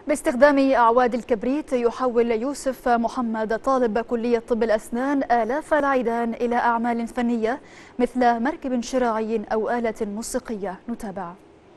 باستخدام أعواد الكبريت يحول يوسف محمد طالب كلية طب الأسنان آلاف العيدان إلى أعمال فنية مثل مركب شراعي أو آلة موسيقية نتابع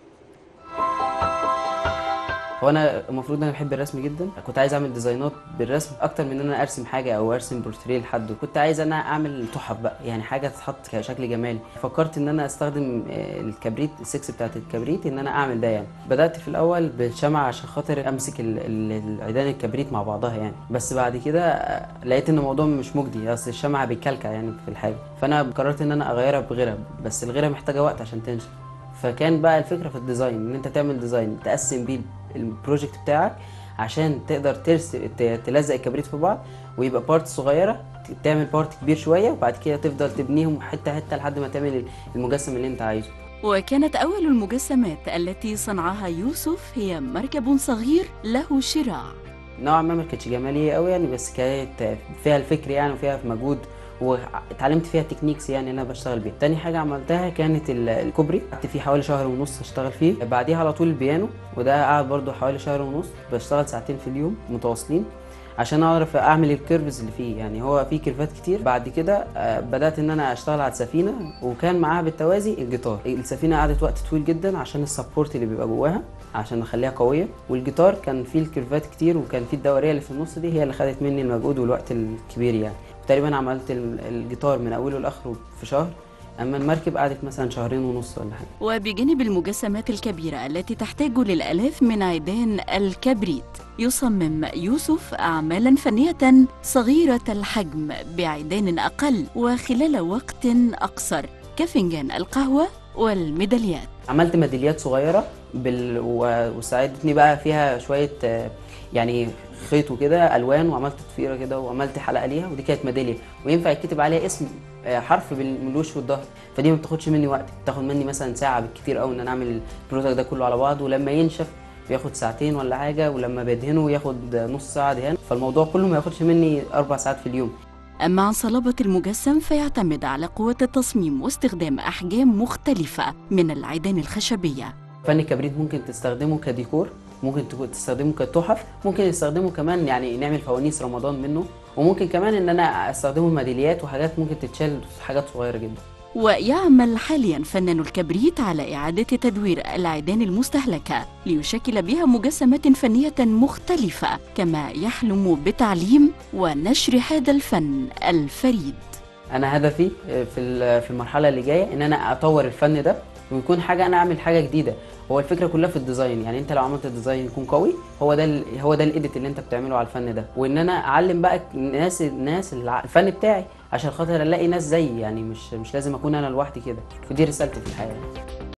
هو انا المفروض انا بحب الرسم جدا كنت عايز اعمل ديزاينات بالرسم اكتر من ان انا ارسم حاجه او ارسم بورتريه لحد كنت عايز انا اعمل تحف بقى يعني حاجه تتحط كشكل جمالي فكرت ان انا استخدم آه، الكبريت السكس بتاعت الكبريت ان انا اعمل ده يعني بدات في الاول بالشمعة عشان خاطر امسك ال- ال- العيدان الكبريت مع بعضها يعني بس بعد كده آه، لقيت ان الموضوع مش مجدي اصل الشمعة بيكلكع يعني في الحاجه فانا قررت ان انا اغيرها بغيرها بس الغيره محتاجه وقت عشان تنشف فكان بقى الفكره في الديزاين ان انت تعمل ديزاين تقسم بيه البروجكت بتاعك عشان تقدر ترس ت- تلزق الكبريت في بعض ويبقى بارت صغيره ت- تعمل بارت كبير شويه وبعد كده تفضل تبنيهم حته حته لحد ما تعمل المجسم اللي انت عايزه وكانت أول المجسمات التي صنعها يوسف هي مركب صغير له شراع نوعا ما ما كانتش جماليه قوي يعني بس كانت فيها الفكر يعني وفيها مجهود واتعلمت فيها تكنيكس يعني اللي انا بشتغل بيها تاني حاجه عملتها كانت ال- الكوبري قعدت فيه حوالي شهر ونص اشتغل فيه بعديها على طول البيانو وده قعد برضو حوالي شهر ونص بشتغل ساعتين في اليوم متواصلين عشان اعرف اعمل الكيرفز اللي فيه يعني هو فيه كيرفات كتير بعد كده آه، بدات ان انا اشتغل على السفينه وكان معاها بالتوازي الجيتار السفينه قعدت وقت طويل جدا عشان السبورت اللي بيبقى جواها عشان اخليها قويه والجيتار كان فيه الكيرفات كتير وكان فيه الدوريه اللي في النص دي هي اللي خدت مني المجهود والوقت الكبير يعني تقريبا عملت ال- الجيتار من اوله لاخره في شهر اما المركب قعدت مثلا شهرين ونص ولا حاجه وبجانب المجسمات الكبيرة التي تحتاج للآلاف من عيدان الكبريت يصمم يوسف أعمالا فنية صغيرة الحجم بعيدان أقل وخلال وقت أقصر كفنجان القهوة والميداليات عملت ميداليات صغيره بال... و- وساعدتني بقى فيها شويه آه، يعني خيط وكده الوان وعملت ضفيره كده وعملت حلقه ليها ودي كانت ميداليه وينفع يتكتب عليها اسم آه، حرف بال- من الوش والظهر فدي ما بتاخدش مني وقت بتاخد مني مثلا ساعه بالكتير قوي ان انا اعمل البرودكت ده كله على بعض ولما ينشف بياخد ساعتين ولا حاجه ولما بدهنه ياخد نص ساعه دهان فالموضوع كله ما ياخدش مني اربع ساعات في اليوم أما عن صلابة المجسم فيعتمد على قوة التصميم واستخدام أحجام مختلفة من العيدان الخشبية فن الكبريت ممكن تستخدمه كديكور ممكن تكون تستخدمه كتحف ممكن تستخدمه كمان يعني نعمل فوانيس رمضان منه وممكن كمان ان انا استخدمه ميداليات وحاجات ممكن تتشال حاجات صغيره جدا ويعمل حاليا فنان الكبريت على إعادة تدوير العيدان المستهلكة ليشكل بها مجسمات فنية مختلفة كما يحلم بتعليم ونشر هذا الفن الفريد انا هدفي في ال- في المرحله اللي جايه ان انا اطور الفن ده ويكون حاجه انا اعمل حاجه جديده هو الفكره كلها في الديزاين يعني انت لو عملت الديزاين يكون قوي هو ده ال- هو ده الايديت اللي انت بتعمله على الفن ده وان انا اعلم بقى الناس الناس الع- الفن بتاعي عشان خاطر الاقي ناس زيي يعني مش مش لازم اكون انا لوحدي كده ودي رسالتي في الحياه